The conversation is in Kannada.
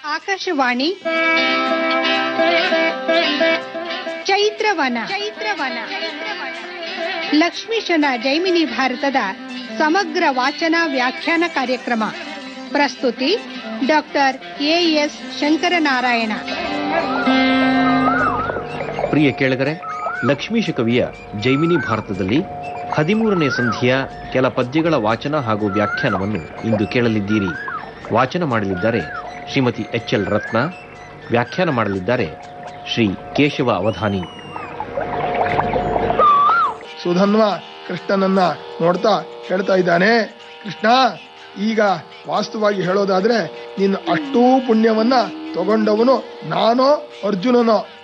ಆಕಾಶವಾಣಿ ಚೈತ್ರವನ ಚೈತ್ರವನ ಲಕ್ಷ್ಮೀಶನ ಜೈಮಿನಿ ಭಾರತದ ಸಮಗ್ರ ವಾಚನ ವ್ಯಾಖ್ಯಾನ ಕಾರ್ಯಕ್ರಮ ಪ್ರಸ್ತುತಿ ಡಾಕ್ಟರ್ ಎಎಸ್ ಶಂಕರನಾರಾಯಣ ಪ್ರಿಯ ಕೇಳಗರೆ ಲಕ್ಷ್ಮೀಶ ಕವಿಯ ಜೈಮಿನಿ ಭಾರತದಲ್ಲಿ ಹದಿಮೂರನೇ ಸಂಧಿಯ ಕೆಲ ಪದ್ಯಗಳ ವಾಚನ ಹಾಗೂ ವ್ಯಾಖ್ಯಾನವನ್ನು ಇಂದು ಕೇಳಲಿದ್ದೀರಿ ವಾಚನ ಮಾಡಲಿದ್ದಾರೆ ಶ್ರೀಮತಿ ಎಚ್ ಎಲ್ ರತ್ನ ವ್ಯಾಖ್ಯಾನ ಮಾಡಲಿದ್ದಾರೆ ಶ್ರೀ ಕೇಶವ ಅವಧಾನಿ ಸುಧನ್ವ ಕೃಷ್ಣನನ್ನ ನೋಡ್ತಾ ಹೇಳ್ತಾ ಇದ್ದಾನೆ ಕೃಷ್ಣ ಈಗ ವಾಸ್ತವವಾಗಿ ಹೇಳೋದಾದ್ರೆ ನೀನು ಅಷ್ಟೂ ಪುಣ್ಯವನ್ನ ತಗೊಂಡವನು ನಾನೋ ಅರ್ಜುನನೋ